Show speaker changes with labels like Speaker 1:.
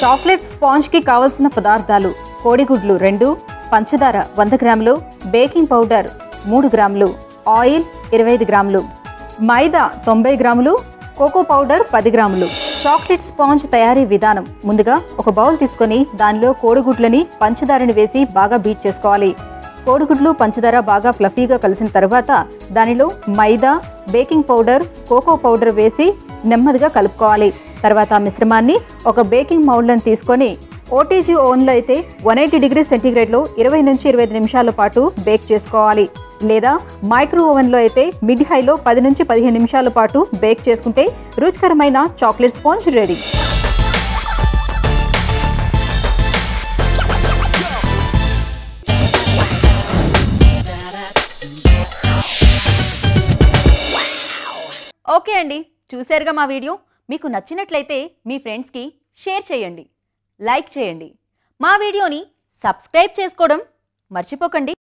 Speaker 1: chocolate స్పాంజ్కి కావలసిన పదార్థాలు కోడిగుడ్లు రెండు పంచదార వంద గ్రాములు బేకింగ్ పౌడర్ మూడు గ్రాములు ఆయిల్ ఇరవై ఐదు గ్రాములు మైదా తొంభై గ్రాములు కోకో పౌడర్ పది గ్రాములు చాక్లెట్ స్పాంజ్ తయారీ విధానం ముందుగా ఒక బౌల్ తీసుకొని దానిలో కోడిగుడ్లని పంచదారని వేసి బాగా బీట్ చేసుకోవాలి కోడిగుడ్లు పంచదార బాగా ఫ్లఫీగా కలిసిన తర్వాత దానిలో మైదా బేకింగ్ పౌడర్ కోకో పౌడర్ వేసి నెమ్మదిగా కలుపుకోవాలి తర్వాత ఆ మిశ్రమాన్ని ఒక బేకింగ్ మౌల్డ్లను తీసుకొని ఓటీజీ ఓవెన్లో అయితే వన్ ఎయిటీ డిగ్రీ సెంటీగ్రేడ్లో ఇరవై నుంచి ఇరవై ఐదు నిమిషాల పాటు బేక్ చేసుకోవాలి లేదా మైక్రో ఓవెన్లో అయితే మిడ్ హైలో పది నుంచి పదిహేను నిమిషాల పాటు బేక్ చేసుకుంటే రుచికరమైన చాక్లెట్ స్పాంజ్ రెడీ ఓకే అండి చూశారుగా మా వీడియో మీకు నచ్చినట్లయితే మీ ఫ్రెండ్స్కి షేర్ చేయండి లైక్ చేయండి మా వీడియోని సబ్స్క్రైబ్ చేసుకోవడం మర్చిపోకండి